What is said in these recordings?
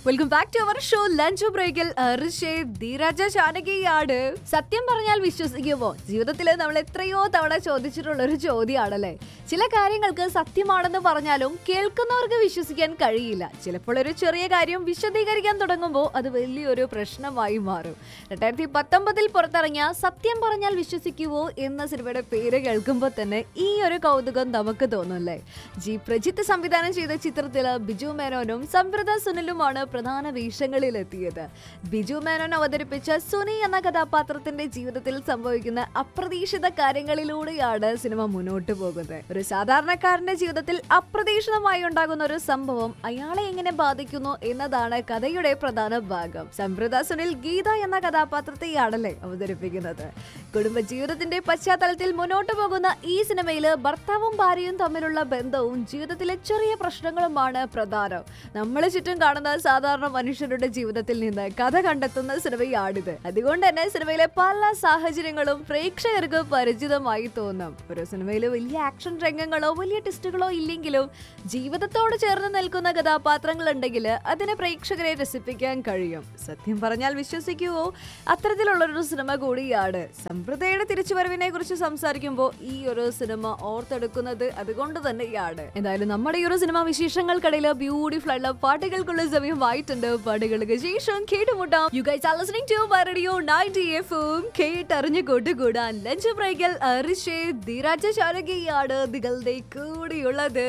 welcome back to our show lunch ബ്രേക്കിൽ ധീരജ ചാനകിയാണ് സത്യം പറഞ്ഞാൽ വിശ്വസിക്കുമോ ജീവിതത്തിൽ നമ്മൾ എത്രയോ തവണ ചോദിച്ചിട്ടുള്ള ഒരു ചോദ്യമാണല്ലേ ചില കാര്യങ്ങൾക്ക് സത്യമാണെന്ന് പറഞ്ഞാലും കേൾക്കുന്നവർക്ക് വിശ്വസിക്കാൻ കഴിയില്ല ചിലപ്പോൾ ഒരു ചെറിയ കാര്യം വിശദീകരിക്കാൻ തുടങ്ങുമ്പോൾ അത് വലിയൊരു പ്രശ്നമായി മാറും രണ്ടായിരത്തി പത്തൊമ്പതിൽ പുറത്തിറങ്ങിയ സത്യം പറഞ്ഞാൽ വിശ്വസിക്കുവോ എന്ന സിനിമയുടെ പേര് കേൾക്കുമ്പോൾ തന്നെ ഈ ഒരു കൗതുകം നമുക്ക് തോന്നുമല്ലേ ജി പ്രജിത്ത് സംവിധാനം ചെയ്ത ചിത്രത്തിൽ ബിജു മേനോനും സംവൃത സുനിലുമാണ് പ്രധാന വേഷങ്ങളിൽ എത്തിയത് ബിജു മേനോൻ അവതരിപ്പിച്ച സുനി എന്ന കഥാപാത്രത്തിന്റെ ജീവിതത്തിൽ സംഭവിക്കുന്ന അപ്രതീക്ഷിത കാര്യങ്ങളിലൂടെയാണ് സിനിമ മുന്നോട്ട് പോകുന്നത് ഒരു സാധാരണക്കാരന്റെ ജീവിതത്തിൽ അപ്രതീക്ഷിതമായി ഉണ്ടാകുന്ന ഒരു സംഭവം അയാളെ എങ്ങനെ ബാധിക്കുന്നു എന്നതാണ് കഥയുടെ പ്രധാന ഭാഗം സംവൃത സുനിൽ ഗീത എന്ന കഥാപാത്രത്തെയാണല്ലേ അവതരിപ്പിക്കുന്നത് കുടുംബജീവിതത്തിന്റെ പശ്ചാത്തലത്തിൽ മുന്നോട്ട് പോകുന്ന ഈ സിനിമയിൽ ഭർത്താവും ഭാര്യയും തമ്മിലുള്ള ബന്ധവും ജീവിതത്തിലെ ചെറിയ പ്രശ്നങ്ങളുമാണ് പ്രധാനം നമ്മളെ ചുറ്റും കാണുന്ന സാധാരണ മനുഷ്യരുടെ ജീവിതത്തിൽ നിന്ന് കഥ കണ്ടെത്തുന്ന സിനിമയാണിത് അതുകൊണ്ട് തന്നെ സിനിമയിലെ പല സാഹചര്യങ്ങളും പ്രേക്ഷകർക്ക് പരിചിതമായി തോന്നും ഒരു സിനിമയിൽ വലിയ ആക്ഷൻ രംഗങ്ങളോ വലിയ ടെസ്റ്റുകളോ ഇല്ലെങ്കിലും ജീവിതത്തോട് ചേർന്ന് നിൽക്കുന്ന കഥാപാത്രങ്ങൾ ഉണ്ടെങ്കിൽ അതിനെ പ്രേക്ഷകരെ രസിപ്പിക്കാൻ കഴിയും സത്യം പറഞ്ഞാൽ വിശ്വസിക്കുവോ അത്തരത്തിലുള്ളൊരു സിനിമ കൂടിയാണ് സമ്പ്രദയുടെ തിരിച്ചുവരവിനെ കുറിച്ച് സംസാരിക്കുമ്പോൾ ഈ ഒരു സിനിമ ഓർത്തെടുക്കുന്നത് അതുകൊണ്ട് തന്നെയാണ് എന്തായാലും നമ്മുടെ ഈ ഒരു സിനിമ വിശേഷങ്ങൾക്കിടയിൽ ബ്യൂട്ടിഫുൾ ആയിട്ടുള്ള പാട്ടുകൾക്കുള്ള സമയമായിട്ടുണ്ട് പാട്ടുകൾക്ക് ശേഷം കേട്ടുമുട്ടാം you guys are listening to radio 90 എഫും കേട്ടറിഞ്ഞു കൊണ്ടുകൂടാൻ ലഞ്ച് ബ്രേക്കിൽ അരിഷേ ധീരാജ ശാരകയാണ് നിങ്ങളുടെ കൂടിയുള്ളത്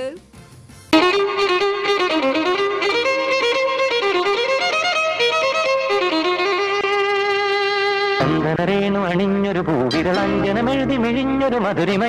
ചന്ദനരേണു അണിഞ്ഞൊരു പൂവിരളഞ്ജനമെഴുതി മിഴിഞ്ഞൊരു മധുരിമ